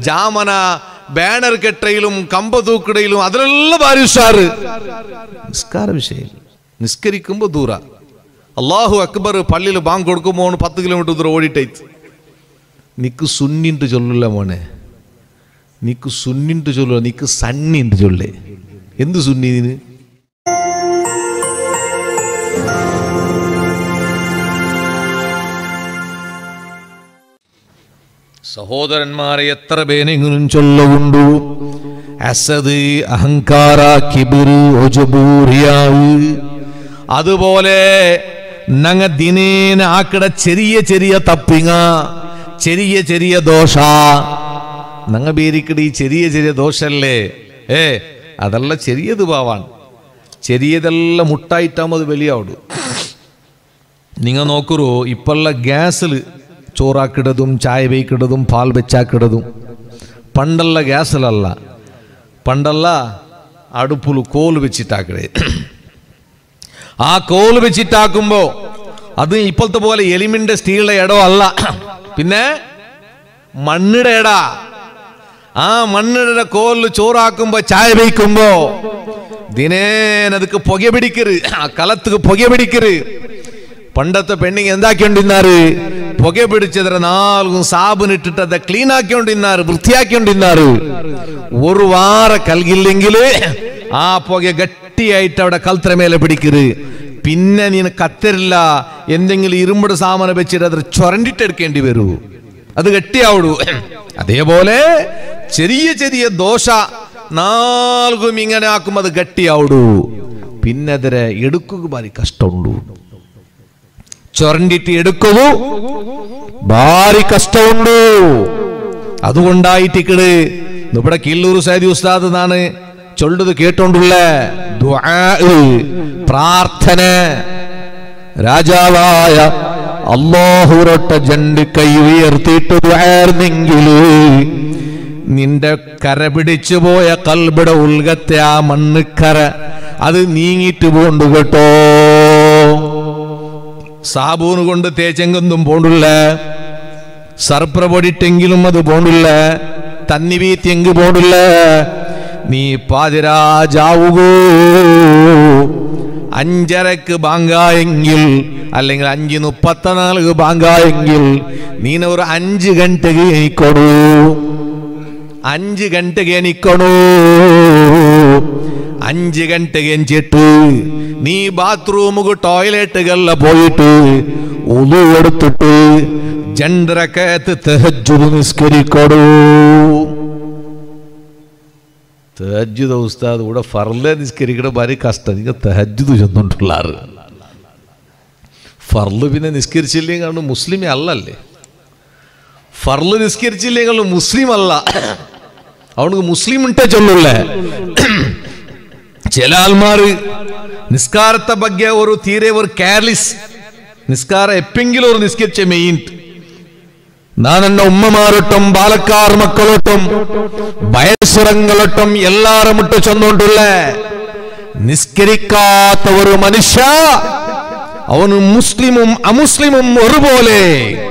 ജാമന banner കെട്ടയിലും കമ്പ തൂക്കിടയിലും അതിലെല്ലാം ഭാരി ഉഷാറ് നിസ്കാര വിഷയം നിസ്കരിക്കുമ്പോൾ ദൂര അള്ളാഹു അക്ബർ പള്ളിയിൽ ബാങ്ക് കൊടുക്കുമ്പോൾ പത്ത് കിലോമീറ്റർ ദൂരം ഓടിട്ടേച്ച് നിക്ക് സുന്നിണ്ട് ചൊല്ലില്ല മോനെ നിക്ക് സുന്നിണ്ട് ചൊല്ലുക നിക്ക് സണ്ണിണ്ട് ചൊല്ലേ എന്ത് സുന്നി ഇതിന് സഹോദരന്മാരെ എത്ര പേനെങ്കിലും ചൊല്ലുകൊണ്ടു അസദ് അഹങ്കാര കിബിറ് ഒജബൂറിയാവ് അതുപോലെ നങ്ങ ദിനേന ആക്കട ചെറിയ ചെറിയ തപ്പിങ്ങ ചെറിയ ചെറിയ ദോഷ നങ്ങ പേരിക്കടി ചെറിയ ചെറിയ ദോഷല്ലേ ഏ അതല്ല ചെറിയത് പാവാണ് ചെറിയതെല്ലാം മുട്ടായിട്ടാകുമ്പോൾ അത് വലിയാവിടും നിങ്ങൾ നോക്കുറോ ഇപ്പുള്ള ഗ്യാസിൽ ചോറാക്കിടതും ചായ വയ്ക്കിടതും പാൽ വെച്ചാക്കിടതും പണ്ടുള്ള ഗ്യാസിലല്ല പണ്ടല്ല അടുപ്പിൽ കോല് വെച്ചിട്ടാക്കടേ ആ കോല് വെച്ചിട്ടാക്കുമ്പോ അത് ഇപ്പോഴത്തെ പോലെ എലിമിന്റെ സ്റ്റീലിന്റെ ഇടം അല്ല പിന്നെ മണ്ണിടെ ഇടാ ആ മണ്ണിടെ കോലിൽ ചോറാക്കുമ്പോ ചായ വയ്ക്കുമ്പോ ദിനേന ಅದಕ್ಕೆ പൊക പിടിക്കര് ആ കലത്തുക്ക് പൊക പിടിക്കര് പണ്ടത്തെ പെണ്ണിങ് എന്താക്കിക്കൊണ്ടിരുന്നാറ് പുക പിടിച്ചതിര നാലും സാബുനിട്ടിട്ട് അത് ക്ലീൻ ആക്കിക്കൊണ്ടിരുന്നാറ് വൃത്തിയാക്കിക്കൊണ്ടിരുന്നാറ് ഒരു വാര കൽകില്ലെങ്കിൽ ആ പുക ഗട്ടിയായിട്ട് അവിടെ കൽത്തര മേലെ പിടിക്കര് പിന്നെ നീ കത്തരില്ല എന്തെങ്കിലും ഇരുമ്പട് സാമാനം വെച്ചിട്ട് അത് ചൊരണ്ടിട്ടെടുക്കേണ്ടി വരൂ അത് ഗട്ടിയാവിടൂ അതേപോലെ ചെറിയ ചെറിയ ദോശ നാൽക്കും ഇങ്ങനെ ആക്കുമ്പോൾ അത് ഗട്ടിയാവിടൂ പിന്നെ അതിരെ എടുക്കുക ഭാരി കഷ്ടമുണ്ടു ചൊരണ്ടിട്ട് എടുക്കൂ ഭാരി കഷ്ടമുണ്ട് അതുകൊണ്ടായിട്ടിക്കട് ഇവിടെ കില്ലൂർ സൈദി ഉസ്താദ് എന്നാണ് ചൊല്ലത് കേട്ടോണ്ടുള്ള ദുആ, പ്രാർത്ഥന രാജാവായ അള്ളാഹുരൊട്ട ജണ്ട് കൈ ഉയർത്തിയിട്ട് ദുആർന്നെങ്കില് നിന്റെ കര പിടിച്ചു പോയ കൽബിട ഉൾഗത്തെ ആ മണ്ണിക്കര അത് നീങ്ങിട്ട് പോണ്ടു കേട്ടോ സാബൂന് കൊണ്ട് തേച്ചെങ്കൊന്നും പോണ്ടില്ല സർപ്ര പൊടിട്ടെങ്കിലും അത് പോണ്ടില്ല തന്നി വീത്തിയെങ്ക് പോണ്ടില്ല നീ പാതിരാജാവുകോ അഞ്ചരക്ക് ബാങ്കായെങ്കിൽ അല്ലെങ്കിൽ അഞ്ച് മുപ്പത്തിനാല് ബാങ്കായെങ്കിൽ നീന ഒരു അഞ്ച് ഗಂಟೆಗೆ എണിക്കണു അഞ്ച് ഗಂಟೆಗೆ എണിക്കണു അഞ്ച് ഗಂಟೆಗೆ എഞ്ചിട്ട് നീ ബാത്റൂമുക്ക് ടോയ്ലറ്റുകളിൽ പോയിട്ട് ഉളു എടുത്തിട്ട് ജണ്ടരക്കത്ത് തെഹജുദ് നിസ്കരിക്കടൂ തെഹജുദ് ഉസ്താദ് ഇവിടെ ഫർല നിസ്കരിക്കണ ഭാരി കഷ്ടം നിങ്ങൾ തെഹജുദ് ചെന്നുകൊണ്ടുള്ളാറ് ഫർല് പിന്നെ നിസ്കരിച്ചില്ലെങ്കിൽ കാരണം മുസ്ലിമേ അല്ലല്ലേ ഫർല് നിസ്കരിച്ചില്ലെങ്കിൽ മുസ്ലിം അല്ല അവனுக்கு മുസ്ലിം ഉണ്ടേ ചൊല്ലുള്ളേ ചില ആൾമാര് നിസ്കാരത്തെ ಬಗ್ಗೆ ഒരു തീരെ ഒരു കേർലെസ് നിസ്കാരം എപ്പെങ്കിലും ഒരു നിസ്കരിച്ച മെയിൻ നാനെന്റെ ഉമ്മമാരൊട്ടും ബാലക്കാർ മക്കളൊട്ടും വയസ്സുറങ്ങളൊട്ടും എല്ലാരും ഇട്ട് ചെന്നുകൊണ്ടുള്ള നിസ്കരിക്കാത്ത ഒരു മനുഷ്യ അവന് മുസ്ലിമും അമുസ്ലിമും ഒരുപോലെ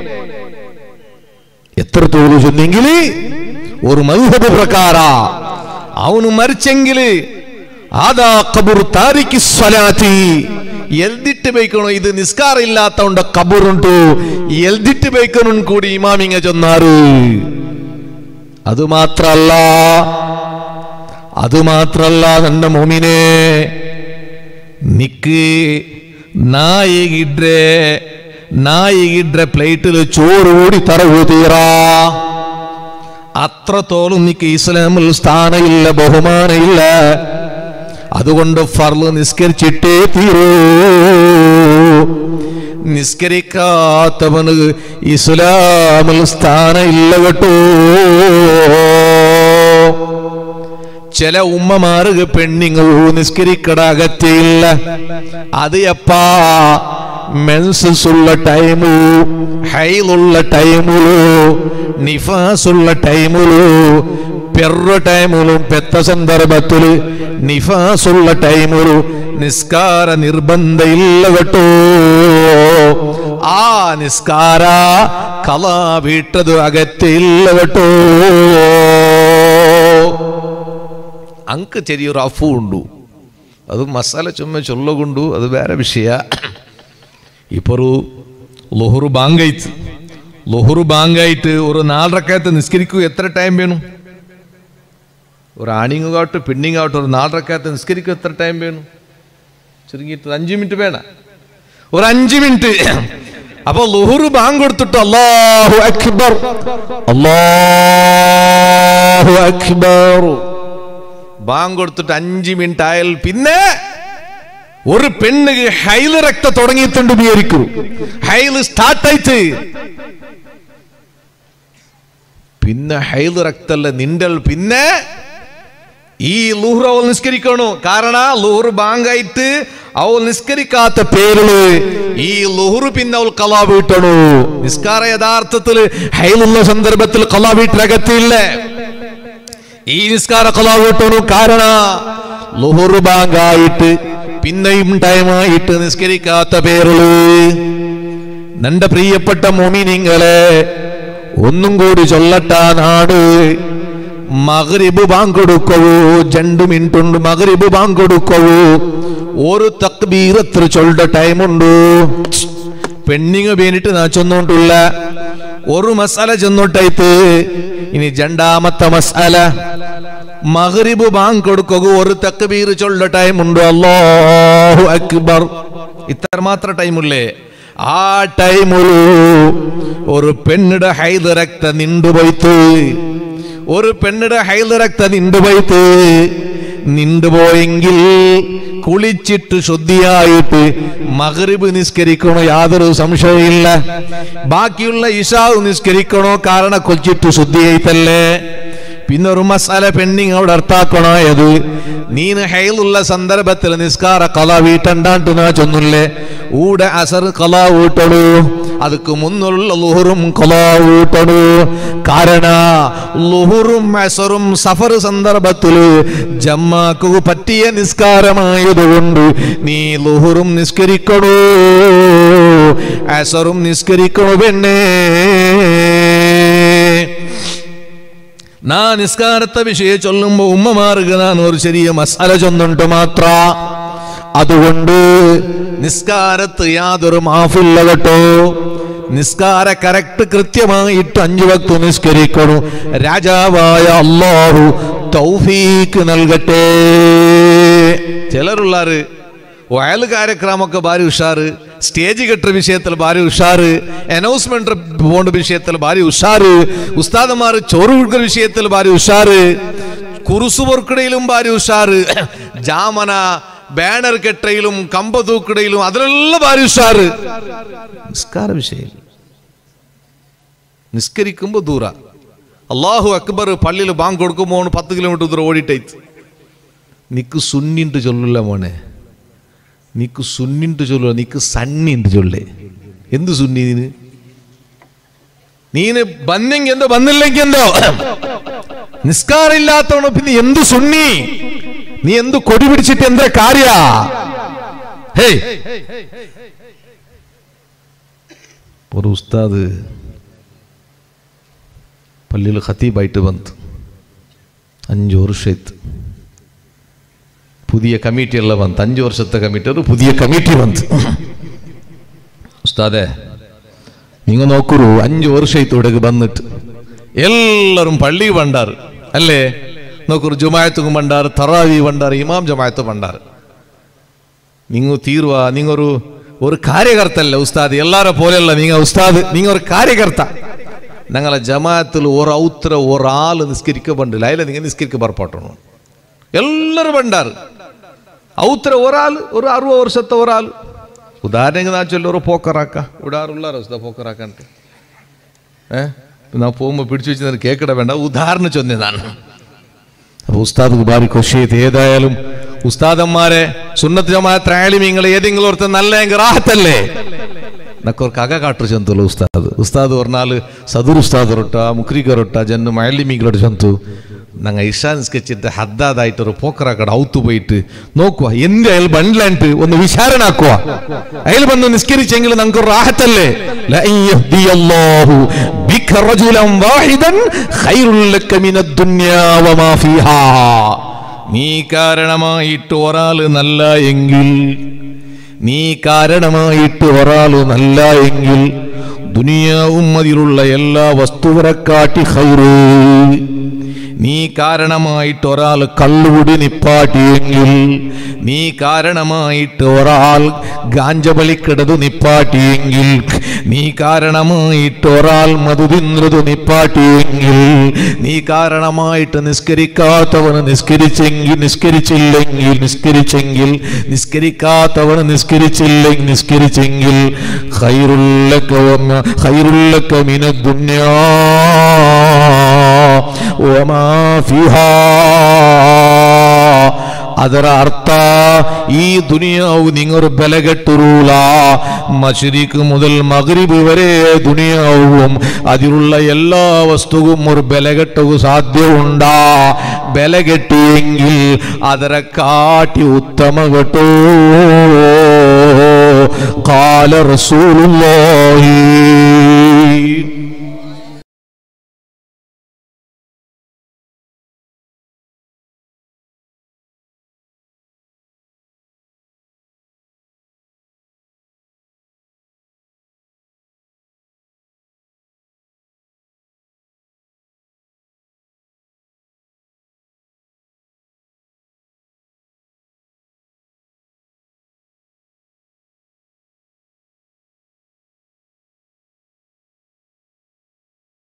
എത്ര തോന്നു ചെന്നെങ്കിൽ ഒരു മധുഹബ് പ്രകാര ಅವನು ಮರಿಚೆಂಗಿಲ್ ಆದಾ ಕಬೂರ್ ತಾರಿಕಿ ಸ್ವಲಾತಿ ಎಲ್ದಿಟ್ಟು ಬೇಕಣೋ ಇದು ನಿಸ್ಕಾರ ಇಲ್ಲಾತ ಉಂಡ ಕಬೂರ್ ಉಂಟು ಎಲ್ದಿಟ್ಟು ಬೇಕನು ಕೂಡಿ ಇಮಾಮಿಂಗ ಚೊನ್ನಾರು ಅದು ಮಾತ್ರ ಅಲ್ಲ ಅದು ಮಾತ್ರ ಅಲ್ಲ ನನ್ನ മോമിനെ നിക്ക് നായികിട്രെ നായികിട്രെ പ്ലേറ്റിൽ ചോറ് കൂടി തറവു തീറാ അത്രത്തോളം നിക്ക് ഇസ്ലാമിൽ സ്ഥാനമില്ല ബഹുമാനമില്ല അതുകൊണ്ട് ഫർള് നിസ്കരിച്ചിട്ടേ തീരൂ നിസ്കരിക്കാത്തവന് ഇസ്ലാമിൽ സ്ഥാനമില്ല കേട്ടോ ചില ഉമ്മമാർക്ക് പെണ്ണിങ്ങൾ നിസ്കരിക്കട അകത്തിയില്ല അത് എപ്പാ മെൻസസ് ഉള്ള ടൈമു ഹൈലുള്ള ടൈമുലു നിഫാസുള്ള ടൈമുലു പെറ ടൈമുലും പെത്ത സന്ദർഭത്തില് നിഫാസുള്ള ടൈമുലു നിസ്കാര നിർബന്ധ ഇല്ല കേട്ടോ ആ നിസ്കാര കല വീട്ടത് അകത്തില്ല കേട്ടോ നമുക്ക് ചെറിയൊരു അഫു ഉണ്ടു അത് മസാല ചുമ്മ ചൊല്ലുകൊണ്ടു അത് വേറെ വിഷയ ഇപ്പോൾ ഒരു ലൊഹുറു ബാങ്കായിട്ട് ലൊഹുറു ബാങ്കായിട്ട് ഒരു നാലരക്കകത്ത് നിസ്കരിക്കൂ എത്ര ടൈം വേണം ഒരു ആണിങ്ങാവട്ടെ പെണ്ണിങ്ങാവട്ടെ ഒരു നാലരക്കകത്ത് നിസ്കരിക്കൂ എത്ര ടൈം വേണം ചുരുങ്ങിയിട്ട് അഞ്ച് മിനിറ്റ് വേണ ഒരു അഞ്ച് മിനിറ്റ് അപ്പൊ ലുഹുറ് ബാങ്ക് കൊടുത്തിട്ട് അല്ലാഹു അക്ബർ അല്ലാഹു അക്ബർ ബാങ്ക് കൊടുത്തിട്ട് അഞ്ച് മിനിറ്റ് ആയാൽ പിന്നെ ഒരു പെണ്ണ് ഹൈല് രക്ത തുടങ്ങിയിട്ടുണ്ട് വിചാരിക്കൂ ഹൈല് സ്റ്റാർട്ടായിട്ട് പിന്നെ ഹൈല് രക്തല്ല നിണ്ടൽ പിന്നെ ഈ ലൂഹർ അവൾ നിസ്കരിക്കണു കാരണ ലൂഹർ ബാങ്കായിട്ട് അവൾ നിസ്കരിക്കാത്ത പേരില് ഈ ലുഹുർ പിന്നെ അവൾ കലാ വീട്ടണു നിസ്കാര യഥാർത്ഥത്തിൽ ഹൈലുള്ള സന്ദർഭത്തിൽ കലാ വീട്ടിലകത്തില്ല ഈ നിസ്കാര കലാ വീട്ടണു കാരണ ലുഹുർ ബാങ്കായിട്ട് പിന്നെയും ടൈമായിട്ട് നിസ്കരിക്കാത്ത പേരില് നന്റെ പ്രിയപ്പെട്ട മോമിനിങ്ങളെ ഒന്നും കൂടി ചൊല്ലട്ടാ നാട് മകരിബ് ബാങ്കൊടുക്കവോ രണ്ട് മിനിറ്റ് ഉണ്ട് മകരിബ് ബാങ്കൊടുക്കവോ ഒരു തക്ബീർ എത്ര ചൊല്ലുടെ ടൈമുണ്ട് പെണ്ണിങ് വേണ്ടിട്ട് നാ ചൊന്നോണ്ടുള്ള ഒരു മസാല ചെന്നോട്ടായിട്ട് ഇനി രണ്ടാമത്തെ മസാല മകരിബ് ബാങ്ക് കൊടുക്കുക ഒരു തക്ബീർ ചൊല്ലുടെ ടൈമുണ്ട് അല്ലാഹു അക്ബർ ഇത്ര മാത്രം ടൈമുള്ളേ ആ ടൈമുള്ളൂ ഒരു പെണ്ണിടെ ഹൈദ് രക്ത നിണ്ടുപോയിത്ത് ഒരു പെണ്ണിടെ ഹൈദ് രക്ത നിണ്ടുപോയിത്ത് നിണ്ടുപോയെങ്കിൽ കുളിച്ചിട്ട് ശുദ്ധിയായിട്ട് മകരിബ് നിസ്കരിക്കണോ യാതൊരു സംശയമില്ല ബാക്കിയുള്ള ഇഷാവ് നിസ്കരിക്കണോ കാരണം കൊച്ചിട്ട് ശുദ്ധിയായിട്ടല്ലേ പിന്നെ ഒരു മസാല പെണ്ണിങ് അവിടെ അർത്ഥാക്കണായത് നീന് ഹൈലുള്ള സന്ദർഭത്തിൽ നിസ്കാര കല വീട്ടണ്ടാണ്ട് നാ ചൊന്നില്ലേ ഊടെ അസർ കല വീട്ടണു ಅದಕ್ಕೆ ಮುನ್ನುಳ್ಳ ಲುಹುറും ಕಲಾ ഊട്ടണു കാരണ ലുഹുറും അസറും സഫർ സന്ദർഭത്തിൽ ജമ്മാക്കു പറ്റിയ നിസ്കാരമായതുകൊണ്ട് നീ ലുഹുറും നിസ്കരിക്കണോ അസറും നിസ്കരിക്കണു പെണ്ണേ നാ നിസ്കാരത്തെ വിഷയം ചൊല്ലുമ്പോ ഉമ്മമാർക്ക് ഞാൻ ഒരു ചെറിയ മസാല ചൊന്നുണ്ട് മാത്ര അതുകൊണ്ട് നിസ്കാരത്ത് യാതൊരു മാഫില്ല കേട്ടോ നിസ്കാര കറക്റ്റ് കൃത്യമായിട്ട് അഞ്ചു വക്തു നിസ്കരിക്കണു രാജാവായ അള്ളാഹു തൗഫീക്ക് നൽകട്ടെ ചിലരുള്ളാറ് വയൽ കാര്യക്രമൊക്കെ ഭാരി ഉഷാറ് സ്റ്റേജ് കെട്ട വിഷയത്തിൽ ഭാരി ഉഷാറ് അനൗൺസ്മെന്റ് പോണ്ട വിഷയത്തിൽ ഭാരി ഉഷാറ് ഉസ്താദന്മാർ ചോറ് കൊടുക്കുന്ന വിഷയത്തിൽ ഭാരി ഉഷാറ് കുറുസു പൊറുക്കടയിലും ഭാരി ഉഷാറ് ജാമന ബാനർ കെട്ടയിലും കമ്പതൂക്കടയിലും അതിലെല്ലാം ഭാരി ഉഷാറ് നിസ്കാര വിഷയം നിസ്കരിക്കുമ്പോ ദൂര അള്ളാഹു അക്ബർ പള്ളിയിൽ ബാങ്ക് കൊടുക്കുമ്പോൾ പത്ത് കിലോമീറ്റർ ദൂരം ഓടിട്ടൈത്ത് നിക്ക് സുന്നിണ്ട് ചൊല്ലില്ല മോനെ నీకు సున్నింటు చొల్లు నీకు సన్నింటు చొల్లే എന്ത് സുന്നി നീന് നീന് ബന്നെങ്കി എന്തോ ബന്നില്ലെങ്കിൽ എന്തോ നിസ്കാരമില്ലാത്തവണ പിന്നെ എന്ത് സുന്നി നീ എന്ത് കൊടി പിടിച്ചിട്ട് എന്താ കാര്യ ഹേയ് ഒരു ഉസ്താദ് പള്ളിയിൽ ഖത്തീബായിട്ട് വന്നു അഞ്ചു വർഷത്ത് പുതിയ കമ്മിറ്റി എല്ലാം വന്നു അഞ്ചു വർഷത്തെ കമ്മിറ്റി ഒരു പുതിയ കമ്മിറ്റി വന്നു ഉസ്താദെ നിങ്ങൾ നോക്കൂ അഞ്ചു വർഷത്തോടെ വന്നിട്ട് എല്ലാരും പള്ളി പണ്ടാറ് അല്ലേ നോക്കൂ ജുമായത്തും പണ്ടാറ് തറാവി പണ്ടാറ് ഇമാം ജമായത്ത് പണ്ടാറ് നിങ്ങൾ തീരുവ നിങ്ങൊരു ഒരു കാര്യകർത്തല്ല ഉസ്താദ് എല്ലാരെ പോലെയല്ല നിങ്ങ ഉസ്താദ് നിങ്ങൾ ഒരു കാര്യകർത്ത ഞങ്ങളെ ജമാഅത്തിൽ ഒരു ഔത്ര ഒരാൾ നിസ്കരിക്ക പണ്ടില്ല അതിലെ നിങ്ങൾ നിസ്കരിക്ക പറപ്പാട്ടണം എല്ലാരും പണ്ടാറ് ഔത്ര ഒരാൾ ഒരു അറുപത് വർഷത്തെ ഒരാൾ ഉദാഹരണം നാ ചൊല്ലി ഒരു പോക്കറാക്ക വിടാറുള്ളാരോ ഉസ്താ പോക്കറാക്കാണ്ട് ഏ നാ പോകുമ്പോൾ പിടിച്ചു വെച്ച് കേക്കട വേണ്ട ഉദാഹരണം ചൊന്നതാണ് അപ്പൊ ഉസ്താദ് ഭാരി കൊശിയത് ഏതായാലും ഉസ്താദന്മാരെ സുന്നത്ത് ജമാഅത്ത് ആലിമീങ്ങൾ ഏതെങ്കിലും ഒരുത്ത നല്ല റാഹത്തല്ലേ നക്കൊരു അക കാട്ടു ചെന്തുള്ള ഉസ്താദ് ഉസ്താദ് പറഞ്ഞാല് സദുർ ഉസ്താദ് ರೊಟ್ಟ ಮುಕ್ರಿಗ ರೊಟ್ಟ ಜನ್ನು ಮಾಲಿಮಿಗಳೊಟ್ಟು ಚಂತು ನಂಗೆ ಇಶಾ ನಿಸ್ಕೆಚ್ಚಿಟ್ಟು ಹದ್ದಾದಾയിട്ട് ഒരു പോക്കറ കട ഔത്തു പോയിട്ട് നോക്കുക എന്ത് അയാൾ ബണ്ടിലായിട്ട് ഒന്ന് വിചാരണ ആക്കുക അയാൾ വന്ന് നിസ്കരിച്ചെങ്കിൽ നമുക്ക് ഒരു റാഹത്തല്ലേ ലഅൻ യഹ്ദിയല്ലാഹു ബിക റജുലൻ വാഹിദൻ ഖൈറുൽ ലക മിനദ് ദുനിയാ വമാ ഫീഹാ നീ കാരണമായിട്ട് ഒരാൾ നല്ല എങ്കിൽ നീ കാരണമായിട്ട് ഒരാൾ നല്ല എങ്കിൽ ദുനിയാവും അതിലുള്ള എല്ലാ വസ്തുവരെക്കാട്ടി ഹൈറ് നീ കാരണമായിട്ട് ഒരാൾ കള്ളുകുടി നിപ്പാട്ടിയെങ്കിൽ നീ കാരണമായിട്ട് ഒരാൾ ഗാഞ്ചബലിക്കിടതു നിപ്പാട്ടിയെങ്കിൽ നീ കാരണമായിട്ട് ഒരാൾ മധുതിന്ദ്രതു നിപ്പാട്ടിയെങ്കിൽ നീ കാരണമായിട്ട് നിസ്കരിക്കാത്തവന് നിസ്കരിച്ചെങ്കിൽ നിസ്കരിച്ചില്ലെങ്കിൽ നിസ്കരിച്ചെങ്കിൽ നിസ്കരിക്കാത്തവന് നിസ്കരിച്ചില്ലെങ്കിൽ നിസ്കരിച്ചെങ്കിൽ ഹൈറുള്ളക്ക ഹൈറുള്ളക്ക മിന ദുന്യാ وما فيها ಅದರ ಅರ್ಥ ಈ ದುನಿಯಾವು ನಿಂಗರು ಬೆಲೆಗೆಟ್ಟಿರೂಲ മഷരിക്ക് മുതൽ മഗ്രിബ് വരെ ദുനിയാവും അതിലുള്ള എല്ലാ വസ്തുവും ഒരു ബലകെട്ടവും സാധ്യമുണ്ടാ ബലകെട്ടിയെങ്കിൽ ಅದರ കാട്ടി ഉത്തമ കേട്ടോ കാല റസൂലുള്ളാഹി